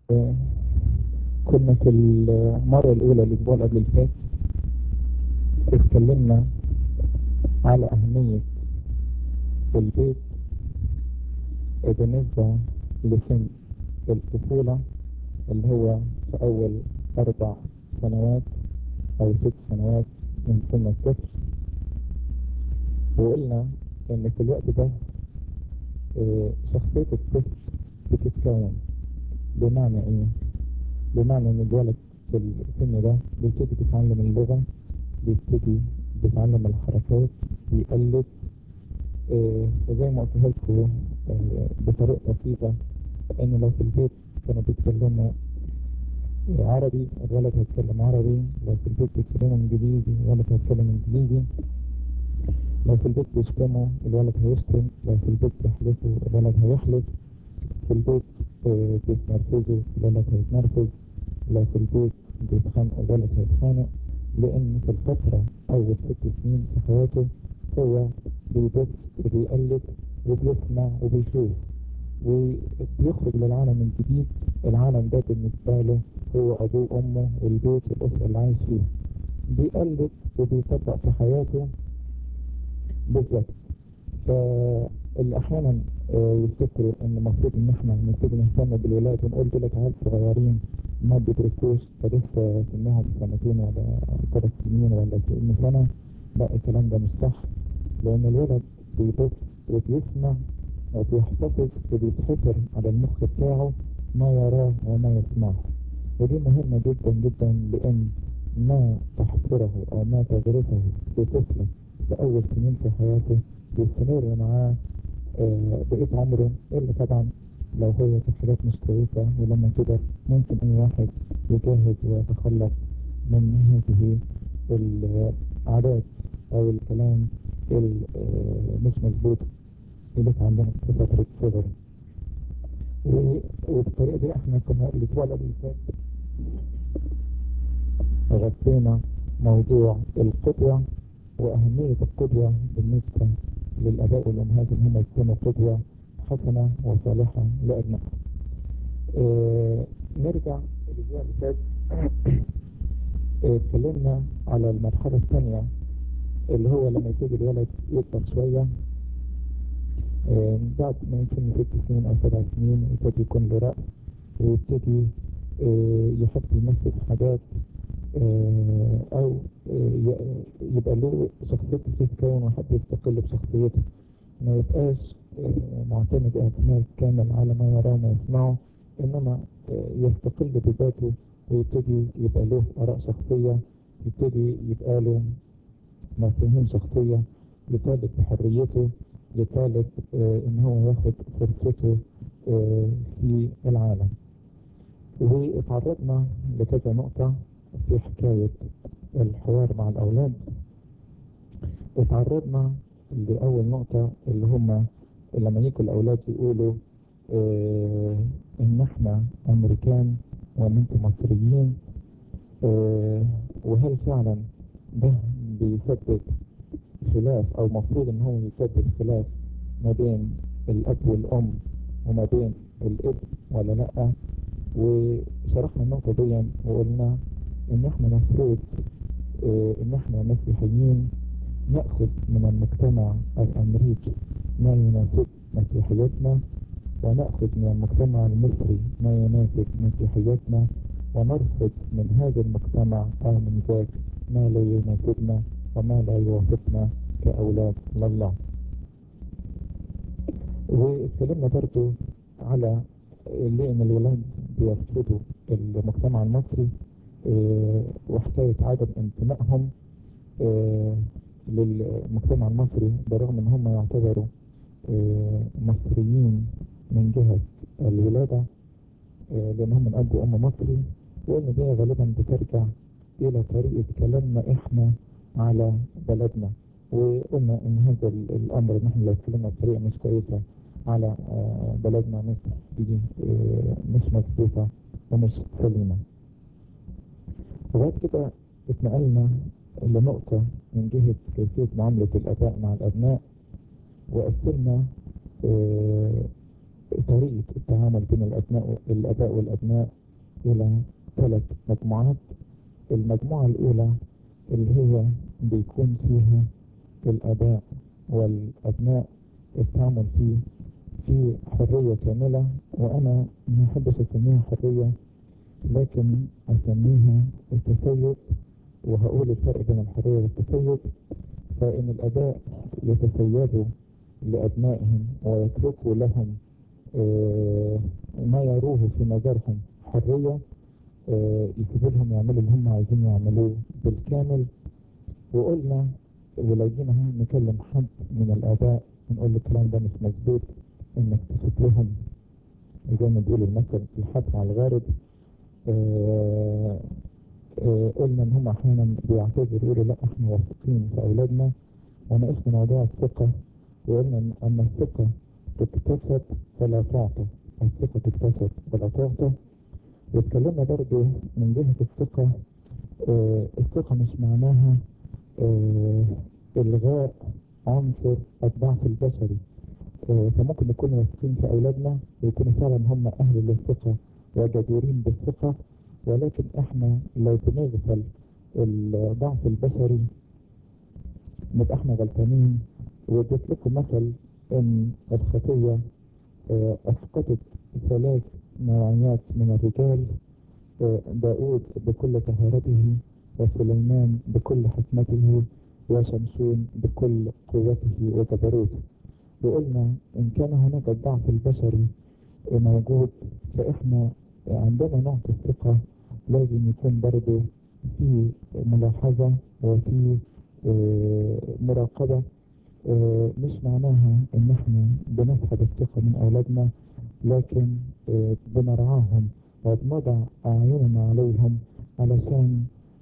كنا في المرة الأولى الأسبوع اللي قبل اللي فات اتكلمنا على أهمية البيت بالنسبة لسن الطفولة اللي هو في أول أربع سنوات أو ست سنوات من سن الطفل وقلنا إن في الوقت ده اه شخصية الطفل بتتكون بمعنى إيه؟ بمعنى إن الولد في السن ده بيبتدي يتعلم اللغة بيبتدي بيتعلم الحركات بيقلد اه زي ما قلت لكم اه بطريقة بسيطة إن لو في البيت كانوا بيتكلموا عربي الولد هيتكلم عربي لو في البيت بيتكلموا انجليزي الولد هيتكلم انجليزي لو في البيت بيشتموا الولد هيشتم لو في البيت بيحلفوا الولد هيحلف في البيت آه بيتنرفزوا الولد هيتنرفز لو في البيت بيتخانقوا الولد هيتخانق لأن في الفترة أول ست سنين في حياته هو بيبص وبيقلد وبيسمع وبيشوف وبيخرج للعالم الجديد العالم ده بالنسبة له هو أبوه وأمه والبيت والأسرة اللي عايش فيها بيقلد وبيطبق في حياته بالظبط فاللي أحيانا يفتكروا إن المفروض إن إحنا نبتدي نهتم بالولاد ونقول دول عيال صغيرين ما بيدرسوش فلسه سنهم سنتين ولا ثلاث سنين ولا 20 سنة لا الكلام ده مش صح لأن الولد بيبص وبيسمع وبيحتفظ وبيتحفر على المخ بتاعه ما يراه وما يسمعه ودي مهمة جدا جدا لأن ما تحفره أو ما تدرسه في طفله في أول سنين في حياته بيستمر معاه آه بقية عمره إلا طبعا لو هو في حاجات مش كويسة ولما كبر ممكن أي واحد يجاهد ويتخلص من هذه العادات أو الكلام مش مظبوط اللي اتعلمت في فترة صغر وبالطريقة دي احنا كنا الاسبوع اللي قبل فات غطينا موضوع القدوة وأهمية القدوة بالنسبة للآباء والأمهات إن هم يكونوا قدوة حسنة وصالحة لأبنائهم. اه نرجع الأسبوع اللي فات اتكلمنا على المرحلة الثانية اللي هو لما يبتدي الولد يكبر شوية اه بعد ما يسن ست سنين أو سبع سنين يبتدي يكون له رأي ويبتدي اه يحب ينفذ حاجات او يبقى له شخصيته بتتكون وحد يستقل بشخصيته ما يبقاش معتمد اعتماد كامل على ما يراه وما يسمعه انما يستقل بذاته ويبتدي يبقى له اراء شخصية يبتدي يبقى له مفاهيم شخصية يطالب بحريته يطالب ان هو ياخد فرصته في العالم واتعرضنا لكذا نقطة في حكاية الحوار مع الأولاد اتعرضنا لأول نقطة اللي هم لما يجوا الأولاد يقولوا اه إن إحنا أمريكان وإن أنتم مصريين اه وهل فعلا ده بيسبب خلاف أو مفروض إن هو يسبب خلاف ما بين الأب والأم وما بين الابن ولا لأ وشرحنا النقطة دي وقلنا ان احنا مفروض اه ان احنا مسيحيين نأخذ من المجتمع الامريكي ما يناسب مسيحيتنا ونأخذ من المجتمع المصري ما يناسب مسيحيتنا ونرفض من هذا المجتمع او من ذاك ما لا يناسبنا وما لا يوافقنا كأولاد لله واتكلمنا برضو على ليه ان الولاد بيرفضوا المجتمع المصري اه وحكاية عدم انتمائهم اه للمجتمع المصري برغم ان هم يعتبروا اه مصريين من جهة الولادة لانهم من اب وام مصري وان دي غالبا بترجع الى طريقة كلامنا احنا على بلدنا وقلنا ان هذا الامر ان احنا لو اتكلمنا بطريقة مش كويسة على بلدنا مصر دي مش مظبوطة ومش سليمة وبعد كده اتنقلنا لنقطة من جهة كيفية معاملة الآباء مع الأبناء وقسمنا طريقة التعامل بين الأبناء الآباء والأبناء إلى ثلاث مجموعات المجموعة الأولى اللي هي بيكون فيها الآباء والأبناء التعامل فيه في حرية كاملة وأنا ما أحبش أسميها حرية لكن أسميها التسيد وهقول الفرق بين الحرية والتسيد فإن الآباء يتسيدوا لأبنائهم ويتركوا لهم آه ما يروه في نظرهم حرية آه يسيبوا لهم يعملوا اللي هم عايزين يعملوه بالكامل وقلنا ولو جينا نكلم حد من الآباء نقول له الكلام ده مش مظبوط إنك تسيب لهم زي ما بيقولوا المثل الحد على الغارب آه قلنا ان هم احيانا بيعتذروا يقولوا لا احنا واثقين في اولادنا وناقشنا موضوع الثقة وقلنا ان الثقة تكتسب فلا تعطى الثقة تكتسب فلا تعطى واتكلمنا برضو من جهة الثقة اه الثقة مش معناها اه الغاء عنصر الضعف البشري اه فممكن نكون واثقين في اولادنا ويكونوا فعلا هم اهل للثقة وجديرين بالثقة ولكن احنا لو بنغفل الضعف البشري نبقى احنا غلطانين واديت لكم مثل ان الخطية اه اسقطت ثلاث نوعيات من الرجال اه داود بكل طهارته وسليمان بكل حكمته وشمشون بكل قوته وجبروته وقلنا ان كان هناك الضعف البشري موجود فاحنا عندنا نوع الثقة لازم يكون برضو في ملاحظة وفي اه مراقبة اه مش معناها ان احنا بنسحب الثقة من اولادنا لكن اه بنرعاهم وبنضع اعيننا عليهم علشان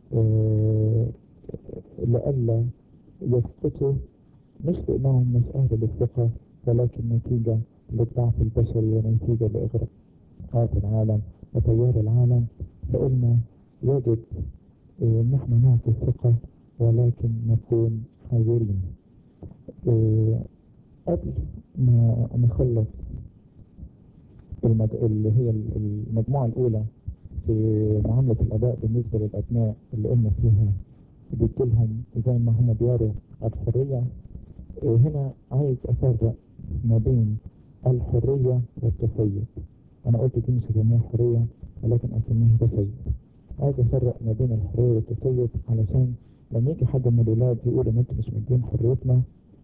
لئلا يسقطوا مش لانهم مش اهل للثقة ولكن نتيجة للضعف البشري ونتيجة لإغراءات العالم وتيار العالم فقلنا يجب إيه ان احنا نعطي الثقة ولكن نكون حذرين إيه قبل ما نخلص المد... اللي هي المجموعة الأولى في معاملة الآباء بالنسبة للأبناء اللي قلنا فيها بيديلهم زي ما هم بيروا الحرية إيه هنا عايز أفرق ما بين الحرية والتسيد أنا قلت دي مش هسميها حرية ولكن أسميها تسيد عايز أفرق ما بين الحرية والتسيد علشان لما يجي حد من الولاد يقول إن أنتوا مش مدين حريتنا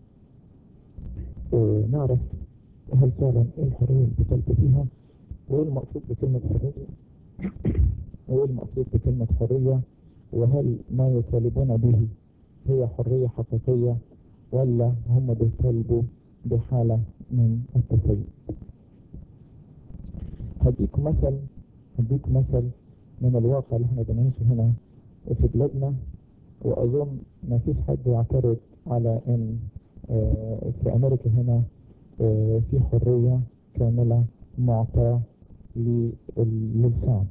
إيه نعرف هل فعلا إيه الحرية اللي بتلت فيها وإيه المقصود بكلمة حرية وإيه المقصود بكلمة حرية وهل ما يطالبون به هي حرية حقيقية ولا هم بيطالبوا بحالة من التسيد هديكم مثل هديكم مثل من الواقع اللي احنا بنعيشه هنا في بلادنا واظن ما فيش حد يعترض على ان اه في امريكا هنا اه في حرية كاملة معطاة للشعب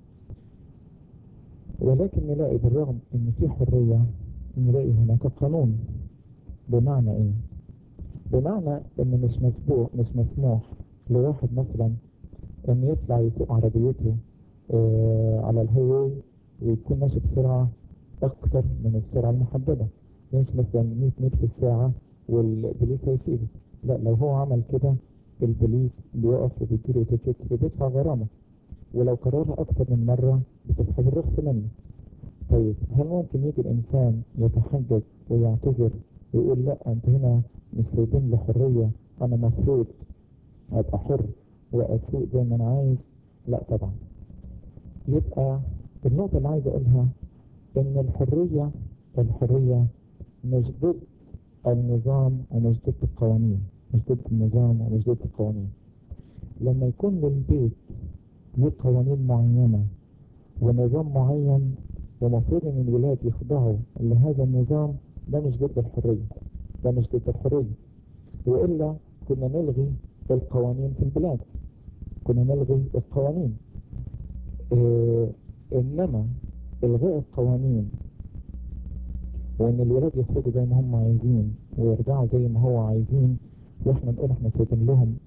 ولكن نلاقي بالرغم ان في حرية نلاقي هناك قانون بمعنى ايه بمعنى ان مش مسبوق مش مسموح لواحد مثلا ان يطلع يسوق عربيته اه على الهواي ويكون ماشي بسرعة اكتر من السرعة المحددة يمشي مثلا 100 متر في الساعة والبوليس هيسيبه لا لو هو عمل كده البوليس بيقف وبيديله تيكت وبيدفع غرامة ولو كررها اكتر من مرة بتسحب الرخص منه طيب هل ممكن يجي الانسان يتحجج ويعتذر ويقول لا انت هنا مش سايبين لي حرية انا مفروض ابقى حر واسوق زي ما انا عايز لا طبعا يبقى النقطة اللي عايز اقولها ان الحرية الحرية مش ضد النظام ومش ضد القوانين مش ضد النظام ومش ضد القوانين لما يكون للبيت له قوانين معينة ونظام معين ومفروض ان الولاد يخضعوا لهذا النظام ده مش ضد الحرية ده مش ضد الحرية وإلا كنا نلغي القوانين في البلاد كنا نلغي القوانين إيه إنما إلغاء القوانين وإن الولاد يخرجوا زي ما هم عايزين ويرجعوا زي ما هو عايزين وإحنا نقول إحنا سايبين لهم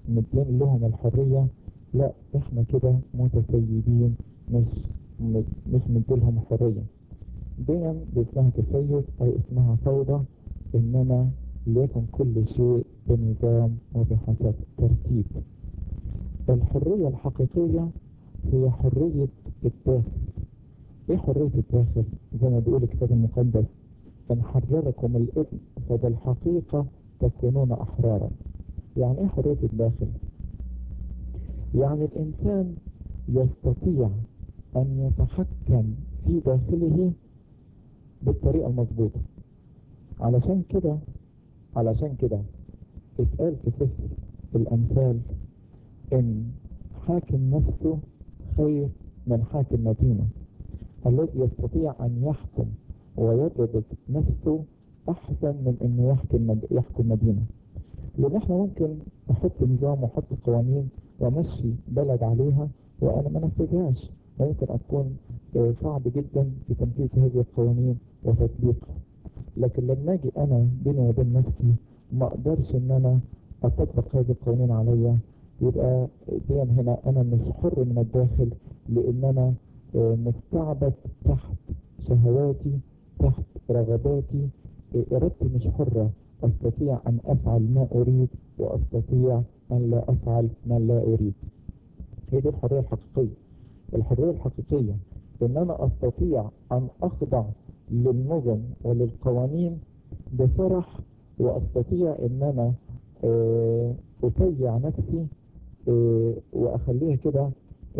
مدين لهم الحرية لا احنا كده متسيدين مش مش مديلهم حرية دي اسمها تسيد او اسمها فوضى انما ليكن كل شيء بنظام وبحسب ترتيب الحرية الحقيقية هي حرية الداخل ايه حرية الداخل زي ما بيقول الكتاب المقدس ان حرركم الابن فبالحقيقة تكونون احرارا يعني ايه حرية الداخل يعني الانسان يستطيع ان يتحكم في داخله بالطريقة المظبوطة علشان كده علشان كده اتقال في سفر الامثال ان حاكم نفسه خير من حاكم مدينة الذي يستطيع ان يحكم ويضبط نفسه احسن من انه يحكم يحكم مدينة لان احنا ممكن احط نظام واحط قوانين وامشي بلد عليها وانا ما نفذهاش ممكن اكون صعب جدا في تنفيذ هذه القوانين وتطبيقها لكن لما اجي انا بيني وبين نفسي ما اقدرش ان انا اطبق هذه القوانين عليا يبقى دي هنا انا مش حر من الداخل لان انا مستعبد تحت شهواتي تحت رغباتي ارادتي مش حرة استطيع ان افعل ما اريد واستطيع ان لا افعل ما لا اريد هي دي الحرية الحقيقية الحرية الحقيقية ان انا استطيع ان اخضع للنظم وللقوانين بفرح واستطيع ان انا اتيع نفسي واخليها كده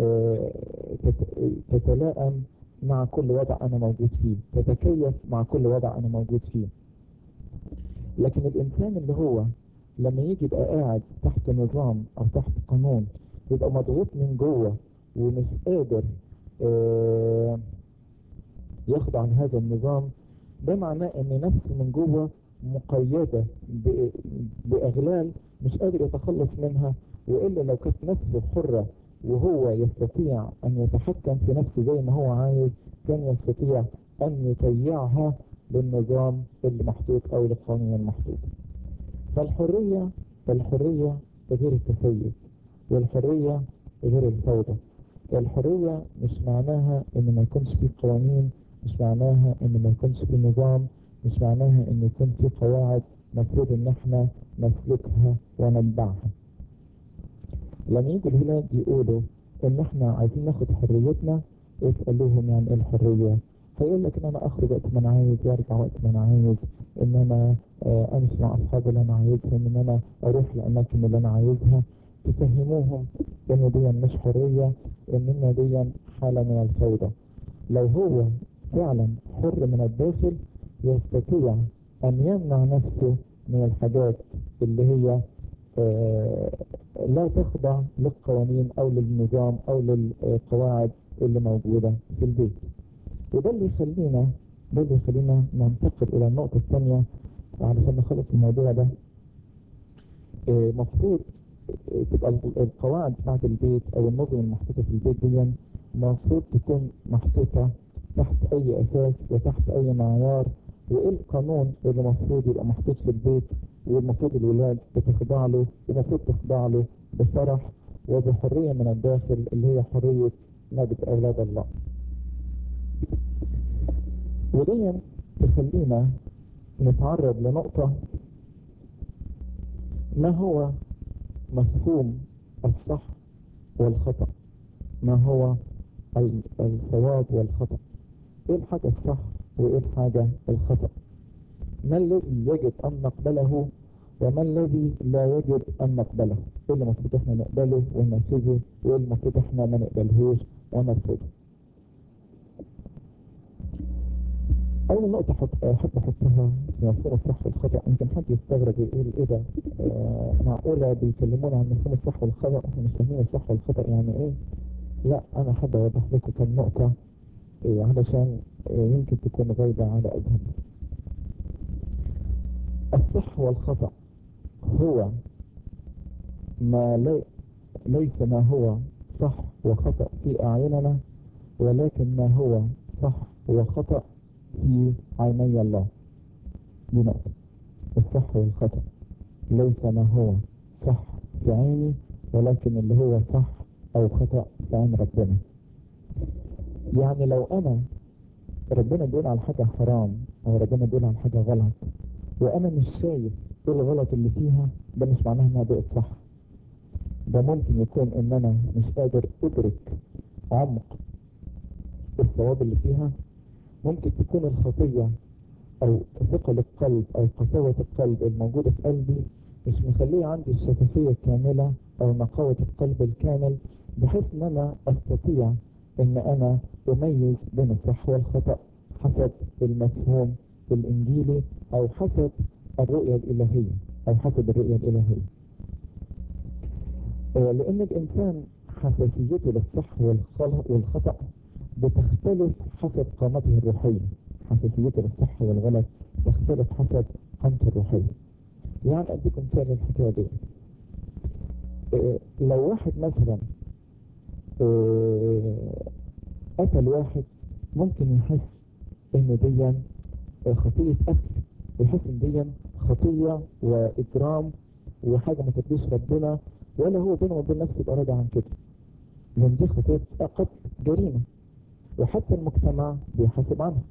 تتلائم مع كل وضع انا موجود فيه تتكيف مع كل وضع انا موجود فيه لكن الانسان اللي هو لما يجي يبقى قاعد تحت نظام او تحت قانون يبقى مضغوط من جوه ومش قادر يخضع لهذا النظام ده معناه ان نفسه من جوه مقيدة باغلال مش قادر يتخلص منها والا لو كانت نفسه حرة وهو يستطيع ان يتحكم في نفسه زي ما هو عايز كان يستطيع ان يطيعها للنظام اللي محطوط او للقانون المحطوط فالحرية الحرية غير التسيد والحرية غير الفوضى الحرية مش معناها ان ما يكونش في قوانين مش معناها ان ما يكونش في نظام مش معناها ان يكون في قواعد مفروض ان احنا نسلكها ونتبعها لما يجي الولاد يقولوا ان احنا عايزين ناخد حريتنا اسألوهم يعني ايه الحرية هيقول لك ان انا اخرج وقت ما انا عايز وارجع وقت ما انا عايز ان انا آه امشي مع اصحابي اللي انا عايزهم ان انا اروح الاماكن اللي انا عايزها تفهموهم ان دي مش حرية ان دي حالة من الفوضى لو هو فعلا حر من الداخل يستطيع ان يمنع نفسه من الحاجات اللي هي آه لا تخضع للقوانين او للنظام او للقواعد اللي موجودة في البيت وده اللي يخلينا ده اللي يخلينا ننتقل الى النقطة الثانية علشان نخلص الموضوع ده آه مفروض تبقى القواعد بتاعت البيت او النظم المحطوطة في البيت دي المفروض تكون محطوطة تحت اي اساس وتحت اي معيار وايه القانون اللي المفروض يبقى محطوط في البيت والمفروض الولاد بتخضع له ومفروض تخضع له بفرح وبحرية من الداخل اللي هي حرية نجد اولاد الله ودي تخلينا نتعرض لنقطة ما هو مفهوم الصح والخطأ ما هو الصواب والخطأ ايه الحاجة الصح وايه الحاجة الخطأ ما الذي يجب ان نقبله وما الذي لا يجب ان نقبله ايه اللي المفروض احنا نقبله وننفذه وايه اللي المفروض احنا ما نقبلهوش ونرفضه اول نقطة حط احب احطها في مفهوم الصح والخطأ يمكن حد يستغرب ويقول ايه ده آه معقولة بيكلمونا عن مفهوم الصح والخطأ احنا مش فاهمين الصح والخطأ يعني ايه لا انا حابب اوضح لكم كم نقطة إيه علشان إيه يمكن تكون غايبة على اذهان الصح والخطأ هو ما لي ليس ما هو صح وخطأ في اعيننا ولكن ما هو صح وخطأ في عيني الله دي نقطة الصح والخطأ ليس ما هو صح في عيني ولكن اللي هو صح او خطأ في عين ربنا يعني لو انا ربنا بيقول على حاجة حرام او ربنا بيقول على حاجة غلط وانا مش شايف ايه الغلط اللي فيها ده مش معناه انها بقت صح ده ممكن يكون ان انا مش قادر ادرك عمق الصواب اللي فيها ممكن تكون الخطية او ثقل القلب او قساوة القلب الموجودة في قلبي مش مخليه عندي الشفافية الكاملة او نقاوة القلب الكامل بحيث ان انا استطيع ان انا اميز بين الصح والخطأ حسب المفهوم الانجيلي او حسب الرؤية الالهية او حسب الرؤية الالهية آه لان الانسان حساسيته للصح والخطأ بتختلف حسب قامته الروحية حساسيته للصح والغلط تختلف حسب قامته الروحية يعني اديكم مثال الحكاية دي آه لو واحد مثلا آه قتل واحد ممكن يحس ان دي خطية قتل يحس ان دي خطية واجرام وحاجة ما ترضيش ربنا ولا هو بينه وبين نفسه يبقى راضي عن كده لان دي خطية قتل جريمة وحتى المجتمع بيحاسب عنها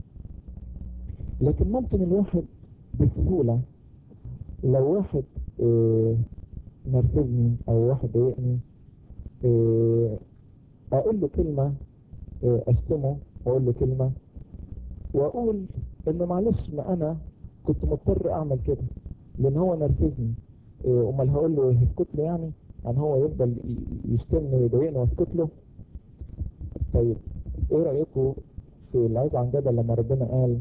لكن ممكن الواحد بسهولة لو واحد اه نرفزني او واحد ضايقني اه اقول له كلمة اه اشتمه واقول له كلمة واقول انه معلش ما انا كنت مضطر اعمل كده لان هو نرفزني امال هقول له يسكت له يعني يعني هو يفضل يشتمني ويضايقني واسكت له طيب ايه رايكم في العيد عن جبل لما ربنا قال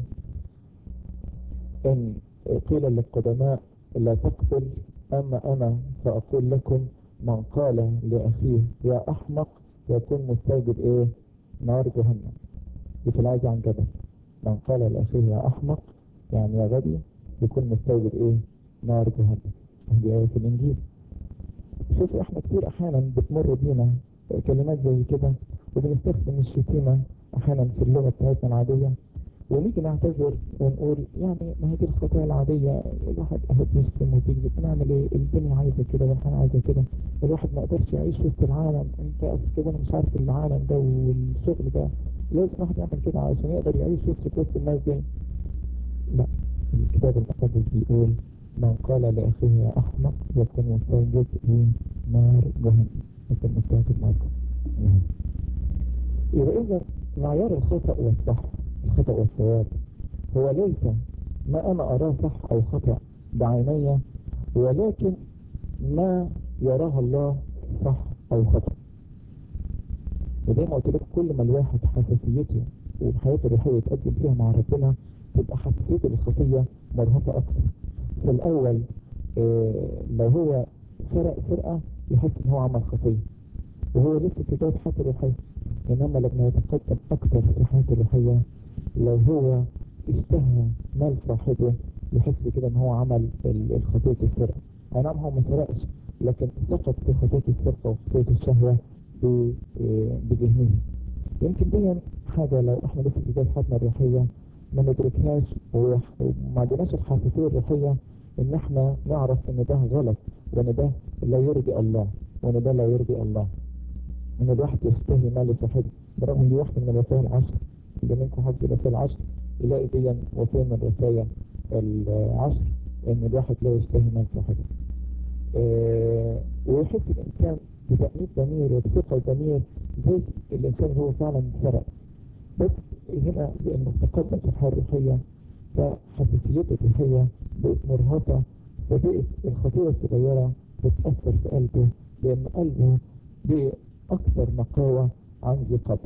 ان قيل للقدماء لا تقتل اما انا فاقول لكم من قال لاخيه يا احمق يكون مستوجب ايه نار جهنم دي في العيد عن جبل من قال لاخيه يا احمق يعني يا غبي يكون مستوجب ايه نار جهنم دي آية في الانجيل شوف احنا كتير احيانا بتمر بينا كلمات زي كده وبنستخدم الشتيمة احيانا في اللغة بتاعتنا العادية ونيجي نعتذر ونقول يعني ما هي دي الخطايا العادية الواحد اهو بيشتم وبيكذب نعمل ايه الدنيا عايزة كده والحياة عايزة كده الواحد ما قدرش يعيش وسط العالم انت اصل كده انا مش عارف العالم ده والشغل ده لازم الواحد يعمل كده عشان يقدر يعيش وسط وسط الناس دي لا الكتاب المقدس بيقول من قال لأخيه يا أحمق يكون مستوجب في نار جهنم يكون مستوجب نار جهنم يبقى إذا معيار الخطأ والصح الخطأ والصواب هو ليس ما أنا أراه صح أو خطأ بعيني ولكن ما يراه الله صح أو خطأ وزي ما قلت لك كل ما الواحد حساسيته وحياته الروحية يتقدم فيها مع ربنا تبقى حساسيته للخطية مرهفة أكثر في الأول إيه لو هو سرق سرقة يحس إن هو عمل خطية وهو لسه في بداية حياته الروحية إنما لما يتقدم أكثر في حياته الروحية لو هو اشتهى مال صاحبه يحس كده إن هو عمل الخطية السرقة أي نعم هو ما سرقش لكن سقط في خطية السرقة وخطية الشهوة بذهنه يمكن دي حاجة لو احنا لسه في بداية حياتنا الروحية ما ندركهاش وما عندناش الحساسية الروحية ان احنا نعرف ان ده غلط وان ده لا يرضي الله وان ده لا يرضي الله ان الواحد يشتهي مال صاحبه برغم دي واحدة من الوصايا العشر اللي منكم حافظ الوصايا العشر يلاقي دي وصية من الوصايا العشر ان الواحد لا يشتهي مال صاحبه اه ويحس الانسان بتأنيب ضمير وبثقة ضمير زي الانسان هو فعلا سرق بس هنا لانه تقدم في الحياة الروحية فحساسيته الروحية بقت مرهقة فبقت الخطية الصغيرة بتأثر في قلبه لأن قلبه بقى أكثر نقاوة عن ذي قبل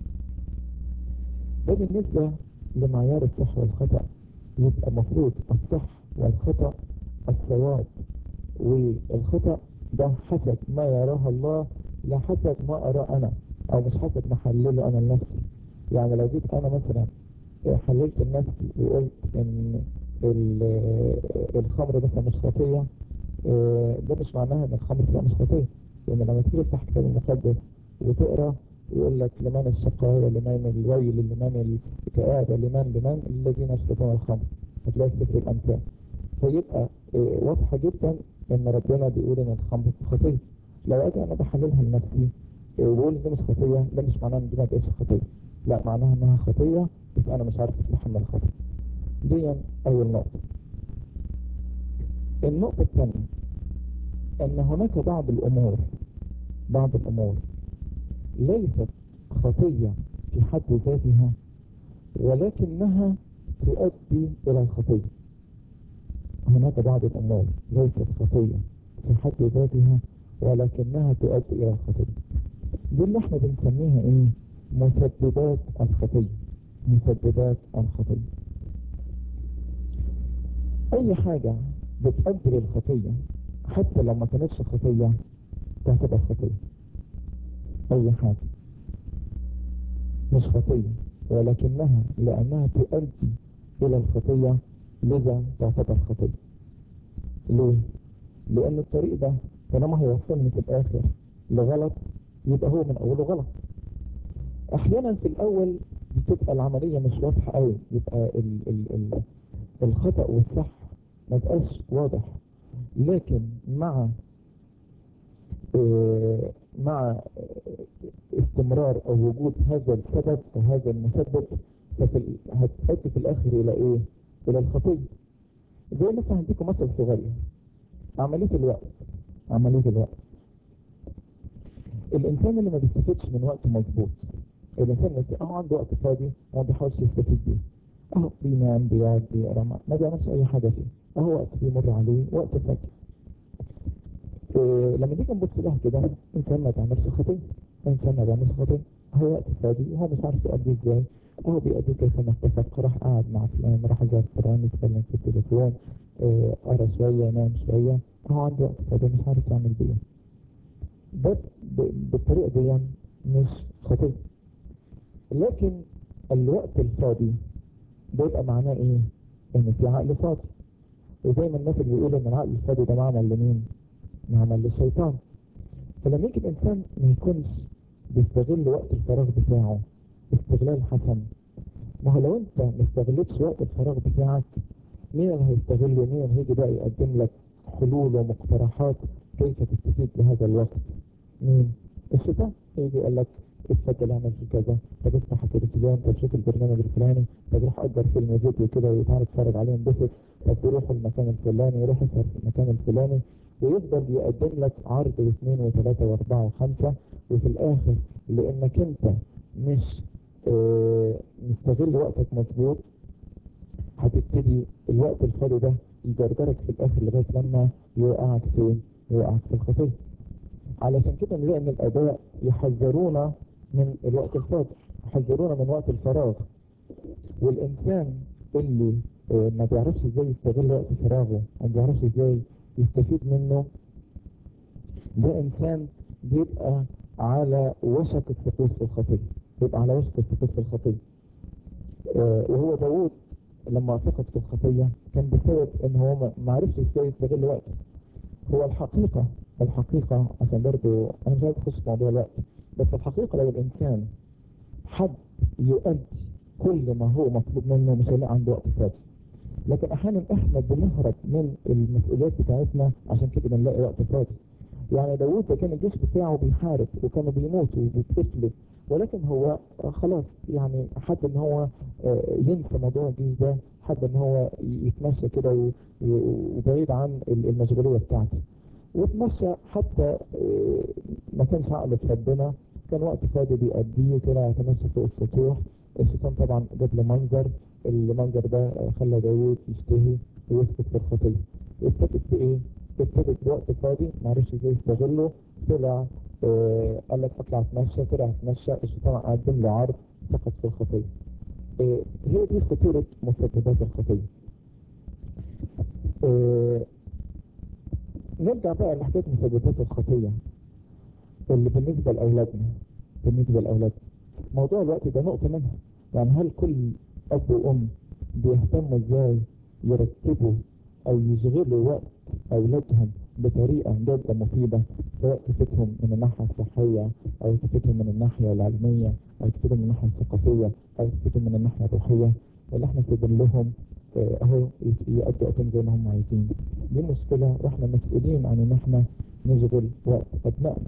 ده بالنسبة لمعيار الصح والخطأ يبقى المفروض الصح والخطأ الصواب والخطأ ده حسب ما يراه الله لا حسب ما أراه أنا أو مش حسب ما حلله أنا لنفسي يعني لو جيت أنا مثلا حللت لنفسي وقلت ان الخمر مثلا مش خطية ده مش معناها ان الخمر تبقى مش خطية لان لما تيجي تفتح كتاب المقدس وتقرا يقول لك لمن الشقاوة لمن الويل لمن الكآبة لمن لمن الذين يشربون الخمر هتلاقي في سفر الامثال فيبقى واضحة جدا ان ربنا بيقول ان الخمر خطيه لو اجي انا بحللها لنفسي وبقول دي مش خطيه ده مش معناه ان دي ما بقتش خطيه لا معناها انها خطيه بس انا مش عارف اتحمل الخطيه دي اول نقطه النقطه الثانيه ان هناك بعض الامور بعض الامور ليست خطيه في حد ذاتها ولكنها تؤدي الى الخطيه هناك بعض الامور ليست خطيه في حد ذاتها ولكنها تؤدي الى الخطيه دي اللي احنا بنسميها ايه مسببات الخطيه مسببات الخطيه اي حاجه بتؤدي للخطيه حتى لو ما كانتش خطيه تعتبر خطيه اي حاجه مش خطيه ولكنها لانها تؤدي الى الخطيه لذا تعتبر خطيه ليه لان الطريق ده طالما هيوصلني في الاخر لغلط يبقى هو من اوله غلط احيانا في الاول بتبقى العمليه مش واضحه قوي يبقى ال ال ال الخطا والصح ما بقاش واضح لكن مع اه مع استمرار او وجود هذا السبب او هذا المسبب هتؤدي في الاخر الى ايه الى الخطيه زي مثلا هديكم مثل صغير عمليه الوقت عمليه الوقت الانسان اللي ما بيستفدش من وقته مظبوط الانسان اللي اه عنده وقت فاضي ما بيحاولش يستفيد بيه اهو بينام بيقعد بيقرا ما بيعملش اي حاجه فيه اهو وقت بيمر عليه وقت فاضي إيه لما نيجي نبص لها كده انسان ما بيعملش خطيه انسان ما بيعملش خطيه هو وقت فاضي وهو مش عارف يقضيه ازاي هو بيقضي كيف ما اتفق راح قاعد مع فلان راح زار فلان يتكلم في التليفون إيه قرا شويه نام شويه هو عنده وقت فاضي مش عارف يعمل بيه بس بالطريقه دي مش خطيه لكن الوقت الفاضي بيبقى معناه ايه ان في عقل فاضي وزي ما المثل بيقول ان العقل الفاضي ده معمل لمين معمل للشيطان فلما يجي الانسان ما يكونش بيستغل وقت الفراغ بتاعه استغلال حسن ما هو لو انت ما استغلتش وقت الفراغ بتاعك مين اللي هيستغله مين اللي هيجي بقى يقدم لك حلول ومقترحات كيف تستفيد بهذا الوقت مين الشيطان يجي يقول لك اتفضل اعمل في كذا طب افتح التلفزيون طب شوف البرنامج الفلاني طب روح اجر فيلم فيديو كده وتعالى اتفرج عليه انبسط طب تروح المكان الفلاني يروح يسهر في المكان الفلاني ويفضل يقدم لك عرض واثنين وثلاثة واربعة وخمسة وفي الاخر لانك انت مش اه مستغل وقتك مظبوط هتبتدي الوقت الفاضي ده يجرجرك في الاخر لغاية لما يوقعك فين يوقعك في الخطية علشان كده نلاقي ان الاباء يحذرونا من الوقت الفاضي يحذرونا من وقت الفراغ والانسان اللي اه ما بيعرفش ازاي يستغل وقت فراغه وما بيعرفش ازاي يستفيد منه ده انسان بيبقى على وشك السقوط في الخطيه بيبقى على وشك السقوط في الخطيه اه وهو داوود لما سقط في الخطيه كان بسبب ان هو ما عرفش ازاي يستغل وقته هو الحقيقه الحقيقه عشان برضه انا مش عايز اخش في موضوع الوقت بس الحقيقه لو الانسان حب يؤدي كل ما هو مطلوب منه مش هيلاقي عنده وقت فاضي لكن احيانا احنا بنهرب من المسؤوليات بتاعتنا عشان كده بنلاقي وقت فاضي يعني داوود كان الجيش بتاعه بيحارب وكانوا بيموتوا وبيتقتلوا ولكن هو خلاص يعني حب ان هو ينسى موضوع الجيش ده حب ان هو يتمشى كده وبعيد عن المشغوليه بتاعته واتمشى حتى ما كانش عقله في ربنا كان وقت فاضي بيقضيه طلع يتمشى فوق السطوح الشيطان طبعا جاب له منظر المنظر ده خلى داوود يشتهي ويسكت في الخطيه ابتدت بايه؟ ابتدت بوقت فاضي معرفش ازاي يستغله طلع اه قال لك اطلع اتمشى طلع اتمشى الشيطان قدم له عرض سقط في الخطيه اه هي دي خطوره مسببات الخطيه اه نرجع بقى لحكايه مسببات الخطيه اللي بالنسبه لاولادنا بالنسبه لاولادنا موضوع الوقت ده نقطه منها يعني هل كل اب وام بيهتموا ازاي يرتبوا او يشغلوا وقت اولادهم بطريقه جاده مفيده سواء تفيدهم من الناحيه الصحيه او تفيدهم من الناحيه العلميه او تفيدهم من الناحيه الثقافيه او تفيدهم من الناحيه الروحيه ولا احنا سيبين لهم آه، اهو يقضوا وقتهم زي ما هم عايزين دي مشكلة واحنا مسؤولين عن ان احنا نشغل وقت ابنائنا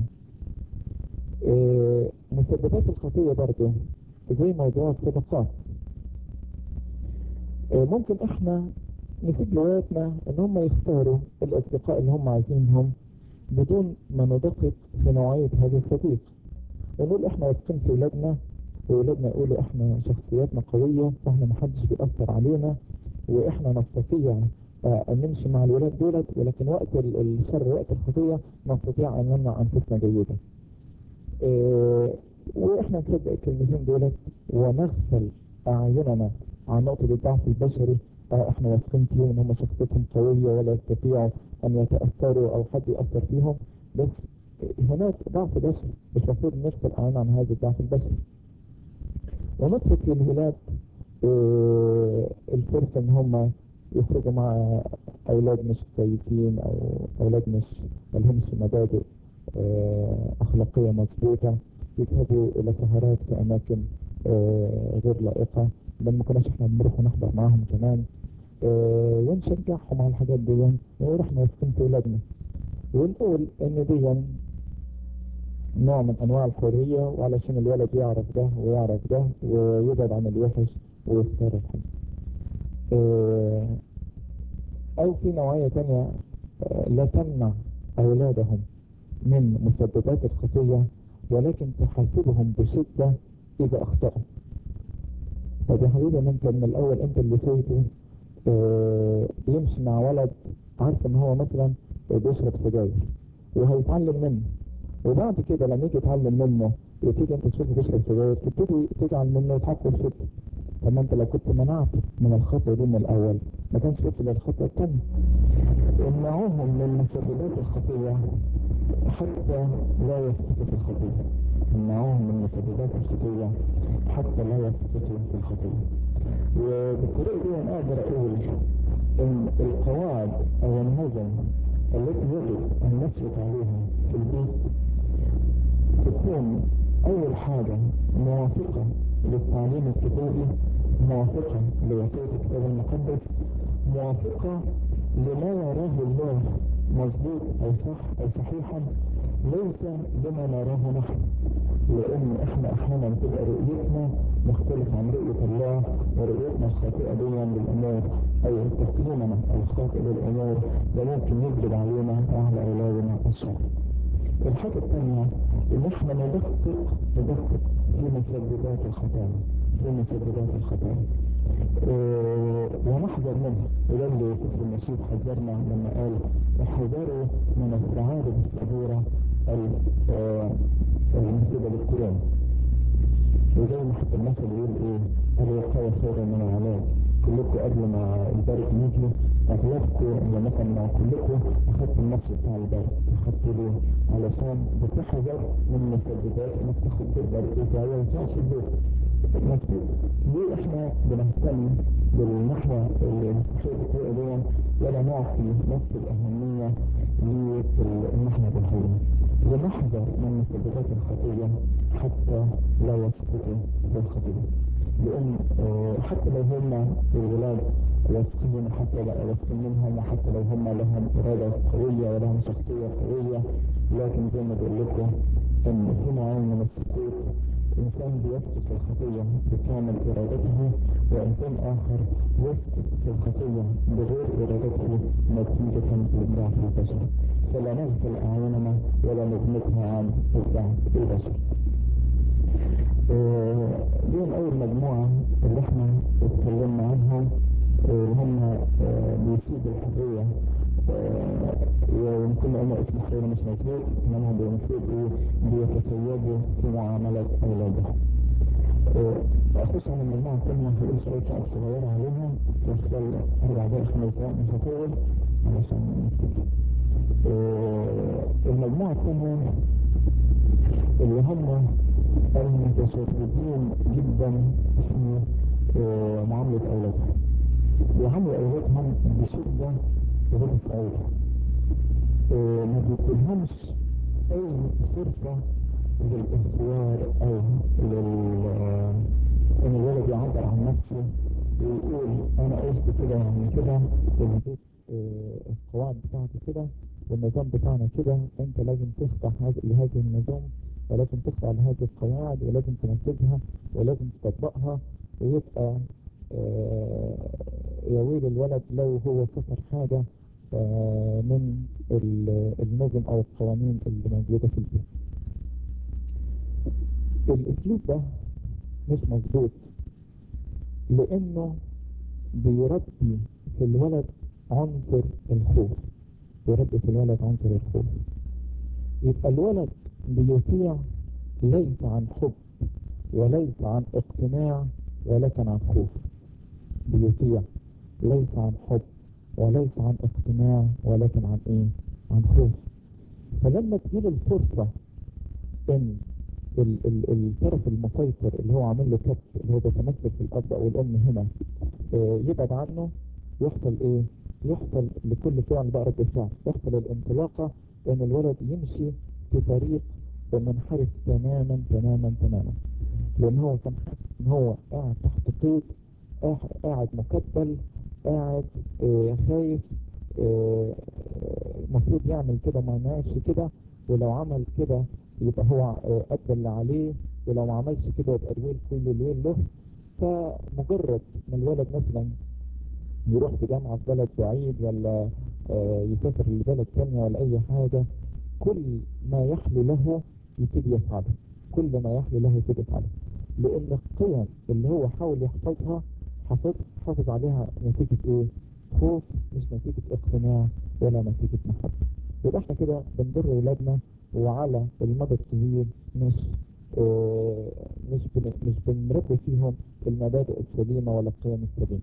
آه، مسببات الخطية برضو زي موضوع الصدقات آه، ممكن احنا نسيب لولادنا ان هم يختاروا الاصدقاء اللي هم عايزينهم بدون ما ندقق في نوعية هذا الصديق ونقول احنا واثقين في ولادنا وولادنا يقولوا احنا شخصياتنا قوية فاحنا محدش بيأثر علينا واحنا نستطيع آه، ان نمشي مع الولاد دولت ولكن وقت ال- الشر وقت الخطية نستطيع ان نمنع انفسنا جيدا آه، واحنا نصدق الكلمتين دولت ونغفل اعيننا عن نقطة الضعف البشري آه، احنا واثقين فيهم ان هم شخصيتهم قوية ولا يستطيعوا ان يتأثروا او حد يأثر فيهم بس هناك ضعف بشري مش المفروض نغفل اعيننا عن هذا الضعف البشري ونترك للولاد آه، الفرصة ان هم يخرجوا مع اولاد مش كويسين او اولاد مش ملهمش مبادئ آه، اخلاقية مظبوطة يذهبوا الى سهرات في اماكن آه، غير لائقة بل ما كناش احنا بنروح ونحضر معاهم كمان آه، ونشجعهم على الحاجات دي ونروح واثقين في ولادنا ونقول ان دي نوع من انواع الحرية وعلشان الولد يعرف ده ويعرف ده ويبعد عن الوحش ويختار الحلو آه، او في نوعية تانية آه، لا تمنع اولادهم من مسببات الخطية ولكن تحاسبهم بشدة اذا اخطأوا طب يا حبيبي ما انت من الاول انت اللي سويته آه، يمشي مع ولد عارف ان هو مثلا بيشرب سجاير وهيتعلم منه وبعد كده لما يجي يتعلم منه وتيجي انت تشوفه بيشرب سجاير تبتدي تزعل منه وتحكم فيك طب ما انت لو كنت منعته من الخطوه دي من الاول ما كانش وصل للخطوه الثانيه امنعوهم من مسببات الخطيه حتى لا يسقطوا في الخطيه امنعوهم من مسببات الخطيه حتى لا يسقطوا في الخطيه وبالطريقه دي انا اقدر اقول ان القواعد او النظم التي يجب ان نثبت عليها في البيت تكون اول حاجة موافقة للتعليم الكتابي موافقة لوصية الكتاب المقدس موافقة لما يراه الله مظبوط او صح او صحيحا ليس لما نراه نحن لان احنا احيانا بتبقى رؤيتنا مختلفة عن رؤية الله ورؤيتنا الخاطئة دي للامور او تقييمنا الخاطئ للامور ده ممكن يجلب علينا وعلى اولادنا الشر الحاجة الثانية ان احنا ندقق ندقق في مسببات الخطايا في مسببات الخطايا اه ونحذر منها وده اللي كتب المسيح حذرنا لما قال احذروا من السعادة بالصغيرة المنسبة للكورونا وزي ما حتى المثل يقول ايه الوقاية خير من العلاج كلكم قبل ما البرد يجي اغلبكم اللي مثلا كلكم اخدتوا النص بتاع البرد اخدتوا ليه؟ علشان بتحذر من مسببات انك تاخد برد اسبوعيا وتقعد في البيت مكتوب ليه احنا بنهتم بالناحية الصحية دي ولا نعطي نفس الأهمية للناحية الروحية لنحذر من مسببات الخطية حتى لا يسقطوا بالخطية لأن آه، حتى لو هم الولاد واثقين حتى لا واثقين منهم وحتى لو هم لهم إرادة قوية ولهم شخصية قوية لكن زي ما بقول لكم إن في نوعين من السقوط إنسان بيسقط في الخطية بكامل إرادته وإنسان آخر يسقط في الخطية بغير إرادته نتيجة للضعف البشري فلا نغفل أعيننا ولا نغمقها عن الضعف البشري آه، دي أول مجموعة اللي احنا اتكلمنا عنها آه، اللي هم آه، بيسيبوا الحرية آه، ويمكن قلنا اسم الحرية مش مظبوط انما المفروض ايه بيتسيبوا في معاملة اولادهم آه، اخش على المجموعة الثانية هقول شوية نقط صغيرة عليها في خلال اربع دقائق خمس دقائق مش هطول علشان نكتفي آه، المجموعة الثانية اللي هم المتشددين جدا في آه، معاملة أولادهم بيعاملوا أولادهم بشدة غير سعيدة آه، ما بيكونهمش أي فرصة للاختيار أو لل آه، إن الولد يعبر عن نفسه ويقول أنا إيه بالظبط كده يعني كده البيت آه، القواعد بتاعته كده والنظام بتاعنا كده انت لازم تخضع هذا- لهذه النظام ولازم تخضع لهذه القواعد ولازم تنفذها ولازم تطبقها ويبقى آه، يا ويل الولد لو هو كسر حاجة آه، من ال- النظم او القوانين اللي موجودة في البيت الاسلوب ده مش مظبوط لانه بيربي في الولد عنصر الخوف بيربي في الولد عنصر الخوف يبقى الولد بيطيع ليس عن حب وليس عن اقتناع ولكن عن خوف بيطيع ليس عن حب وليس عن اقتناع ولكن عن ايه عن خوف فلما تجيله الفرصة ان ال ال الطرف المسيطر اللي هو عامل له كبت اللي هو بيتمثل في الاب او الام هنا آه، يبعد عنه يحصل ايه يحصل لكل فعل بقى رد فعل يحصل الانطلاقة ان الولد يمشي في طريق منحرف تماما تماما تماما لان هو كان حاسس ان هو قاعد تحت طوب قاعد- قاعد مكتل قاعد آه، خايف آه، المفروض يعمل كده ما يعملش كده ولو عمل كده يبقى هو آه، أدى اللي عليه ولو ما عملش كده يبقى الويل كل الويل له فمجرد ما الولد مثلا يروح في جامعة في بلد بعيد ولا آه، يسافر لبلد تانية ولا أي حاجة كل ما يحلو له يبتدي يفعله كل ما يحلو له يبتدي يفعله لأن القيم اللي هو حاول يحفظها حافظ حافظ عليها نتيجة إيه؟ خوف مش نتيجة اقتناع ولا نتيجة محبة يبقى احنا كده بنضر ولادنا وعلى المدى الطويل مش اه مش بن مش بنربي فيهم المبادئ السليمة ولا القيم السليمة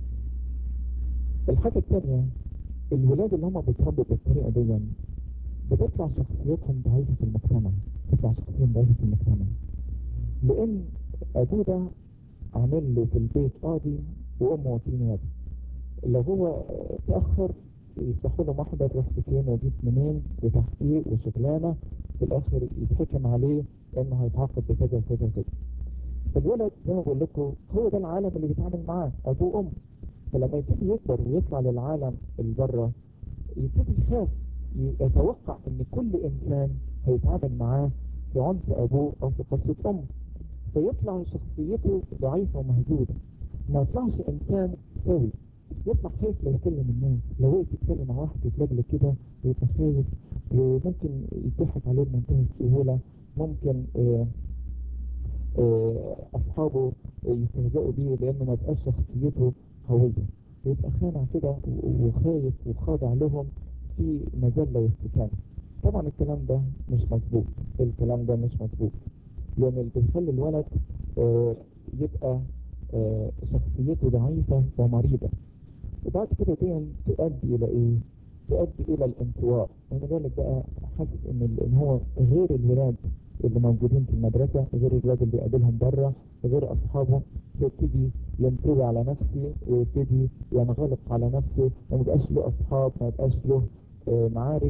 الحاجة الثانية الولاد اللي هم بيتربوا بالطريقة دي بتطلع شخصيتهم ضعيفة في المجتمع بتطلع شخصيتهم ضعيفة في المجتمع لأن أبوه ده عامل له في البيت قاضي وأمه وكيل نيابة لو هو اتأخر يفتحوا له محضر رحت فين وجيت منين وتحقيق وشغلانة في الآخر يتحكم عليه إنه هيتعاقب بكذا وكذا وكذا فالولد زي ما بقول لكم هو ده العالم اللي بيتعامل معاه أبوه وأمه فلما يبتدي يكبر ويطلع للعالم اللي بره يبتدي يخاف يتوقع ان كل انسان هيتعامل معاه في عنف ابوه او في قسوة امه فيطلع شخصيته ضعيفة ومهزوزة ما يطلعش انسان سوي يطلع خايف لو يكلم الناس لو وقف يتكلم مع واحد يتلجلج كده ويبقى خايف وممكن يضحك عليه بمنتهى السهولة ممكن آه آه اصحابه يستهزئوا بيه لانه ما بقاش شخصيته قوية يبقى خانع كده وخايف وخاضع لهم في مذلة واستكانة طبعا الكلام ده مش مظبوط الكلام ده مش مظبوط لان اللي بيخلي الولد آه يبقى آه شخصيته ضعيفة ومريضة وبعد كده دي تؤدي الى ايه تؤدي الى الانطواء انا بالك بقى حاسس ان ان هو غير الولاد اللي موجودين في المدرسة غير الولاد اللي بيقابلهم بره غير اصحابه يبتدي ينطوي على نفسه ويبتدي ينغلق على نفسه وما يبقاش له اصحاب ما يبقاش له آه معارف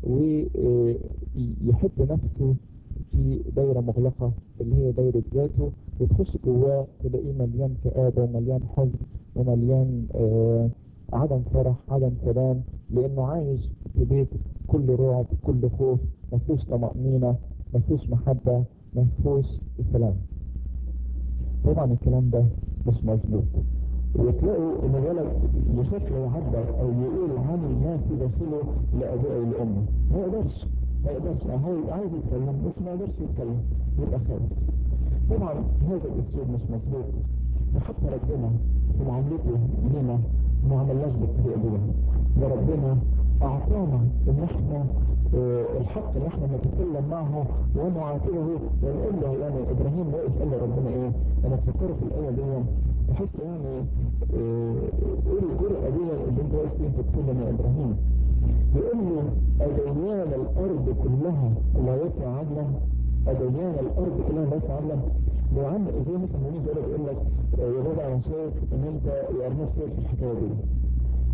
ويحب نفسه في دايرة مغلقة اللي هي دايرة ذاته وتخش جواه تلاقيه مليان كآبة ومليان حزن ومليان آه عدم فرح عدم سلام لانه عايش في بيت كل رعب كل خوف ما فيهوش طمأنينة ما فيهوش محبة ما فيهوش سلام طبعا الكلام ده مش مظبوط وتلاقوا ان الولد يخاف لو يعبر او يقول عن ما في داخله لابوه او لامه ما يقدرش ما يقدرش هو عايز يتكلم بس ما يقدرش يتكلم يبقى خايف طبعا هذا الاسلوب مش مظبوط وحتى ربنا في معاملته لنا ما عملناش بالطريقه دي ده ربنا اعطانا ان احنا اه الحق ان احنا نتكلم معه ونعاتبه ونقول له يعني ابراهيم واقف قال ربنا ايه انا تفكر في الايه دي بحس يعني ايه الجرأة دي اللي انت واقف فيها تتكلم يا ابراهيم بيقول له اديان الارض كلها لا يطلع عنا اديان الارض كلها لا يطلع عنا لو عم زي مثلا مين يقول لك يقول لك يا بابا انا شايف ان انت يا ارناس في الحكايه دي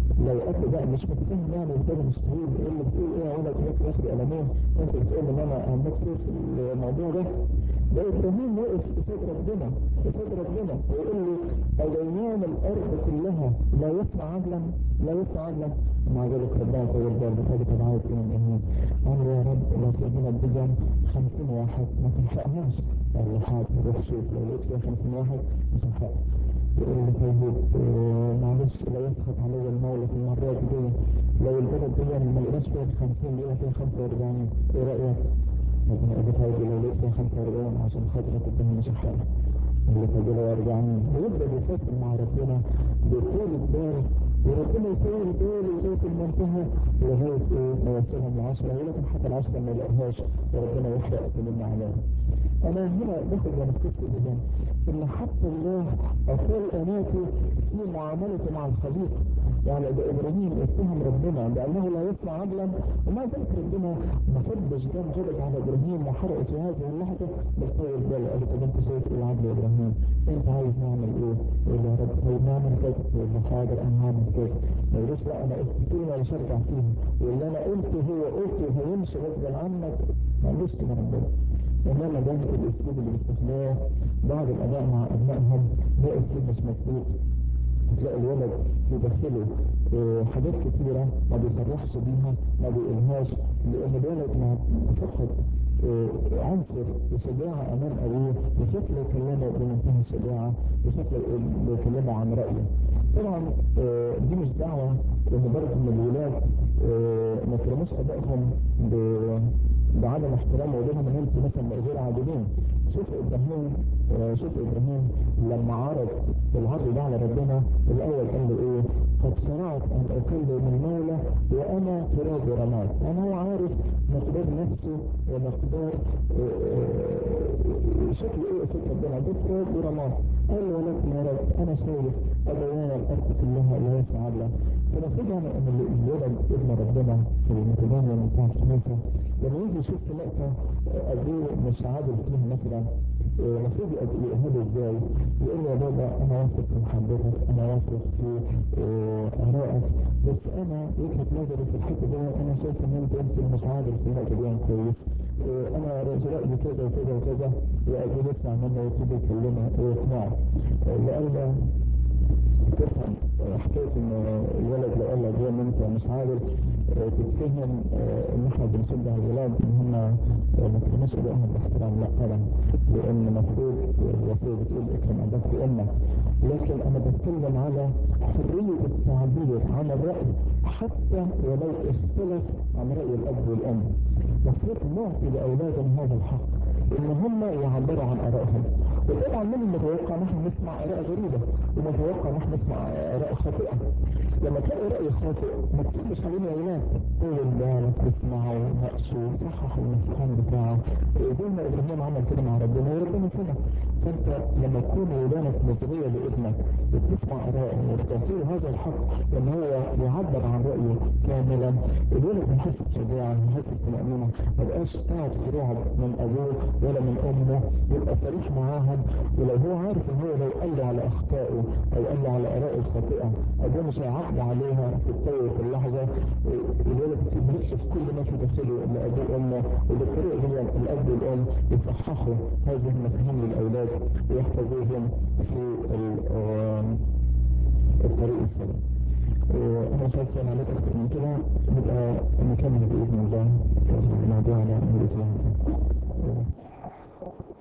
لو قبل بقى مش متفاهم يعني وكده مش طويل ايه اللي بتقول ايه يا ولد ايه ياخد قلمين انت بتقول ان انا هموت في الموضوع ده ده ابراهيم وقف قصاد ربنا قصاد ربنا ويقول له الايام الارض كلها لا يسمع عدلا لا يسمع عدلا مع ذلك ربنا طول بال بحاجه تبعات ايه من قال له يا رب لو سيدنا الدجن 50 واحد ما تلحقناش قال له حاضر روح شوف لو لقيت فيها 50 واحد مش هلحقك يقول له طيب معلش لا يسخط علي المولى في المرات دي لو البلد دي ما لقيناش فيها 50 لقينا فيها 45 ايه رايك؟ ربنا قال له طيب لو لقيت فيها 45 عشان خاطرك الدنيا مش هحرقها اللي فاضل 40 ويبدا يفكر مع ربنا بطول البال وربنا يسوي البال لغايه المنتهى لغايه ايه ما يوصلهم ل 10 ولكن حتى ال 10 ما يلاقيهاش وربنا يحرق كل عليها انا هنا باخد من القصه جدا ان حتى الله اطول اناته في معاملته مع الخليقه يعني ده ابراهيم اتهم ربنا بانه لا يسمع عدلا وما ذلك ربنا ما صدش دم جلد على ابراهيم وحرق في هذه اللحظه بس طول البال قال له طب انت شايف ايه العدل يا ابراهيم؟ انت عايز نعمل ايه؟ يقول يا رب طيب نعمل كذا يقول له حاضر انا هعمل كذا ما يقولش لا انا قلت كلمه مش هرجع فيها واللي انا قلته هو قلته هيمشي غصب عنك ما عندوش كده ربنا انما ده الاسلوب اللي بيستخدمه بعض الاباء مع ابنائهم ده اسلوب مش مظبوط تلاقي الولد يدخله اه حاجات كتيرة ما بيصرحش بيها ما بيقولهاش لان الولد ما فقد اه عنصر الشجاعة امام ابوه وشكله يكلمه بمنتهى الشجاعة وشكله يكلمه عن رأيه طبعا اه دي مش دعوة ان برضه من الولاد ما يكرموش ابائهم بعدم احترام ولهم ان انتوا مثلا غير عادلين شوف ابراهيم آه شوف ابراهيم لما عرض العرض ده على ربنا الاول قال له ايه قد شرعت ان اكلم المولى وانا تراب رماد انا هو عارف مقدار نفسه ومقدار آه شكل ايه شكل ربنا ده تراب ورماد قال له ولكن يا رب انا شايف ابوان الارض كلها لا يسمع الله فالمفروض يعني ان الولد ابن ربنا في المتدين بتاع الكنيسه لما يجي يشوف في نقطة أبوه مش عادل فيها مثلا المفروض يقولها ازاي؟ يقول يا بابا أنا واثق في محبتك أنا واثق في آرائك بس أنا وجهة نظري في الحتة دي أنا شايف إن أنت يمكن مش عادل في النقطة دي كويس أنا رأيي كذا وكذا وكذا وأبوه يسمع منه ويبتدي يكلمه ويقنعه لأن تفهم حكاية ان الولد لو قال لك ان انت مش عادل تتفهم ان احنا بنشجع الولاد ان هم ما تكونوش ابائهم باحترام لا طبعا لان المفروض الوصيه بتقول اكرم اباك وامك لكن انا بتكلم على حريه التعبير عن الراي حتى ولو اختلف عن راي الاب والام المفروض نعطي لاولادنا هذا الحق ان هم يعبروا عن ارائهم وطبعا من المتوقع نحن نسمع اراء غريبه ومتوقع نحن نسمع اراء خاطئه لما تلاقي راي خاطئ ما تسيبش علينا يا ولاد طول بالك تسمعه ناقشه صحح المفهوم بتاعه زي ما ابراهيم عمل كده مع ربنا وربنا كده فانت لما تكون ودانك مصغيه لابنك وتسمع ارائه وتعطيه هذا الحق ان هو يعبر عن رايه كاملا الولد بيحس بشجاعه بيحس بطمانينه ما بقاش قاعد في رعب من ابوه ولا من امه يبقى صريح معاهم ولو هو عارف ان هو لو قال له على اخطائه او قال له على ارائه الخاطئه ابوه مش هيعاقب عليها في الطول في اللحظه الولد بيبص في كل ما في داخله لابوه وامه وبالطريقه دي الاب والام يصححوا هذه المفاهيم للاولاد ويحفظوهم في الطريق السليم. انا مش عايز عليك اكتر من كده نبقى نكمل باذن الله موضوعنا من الاسلام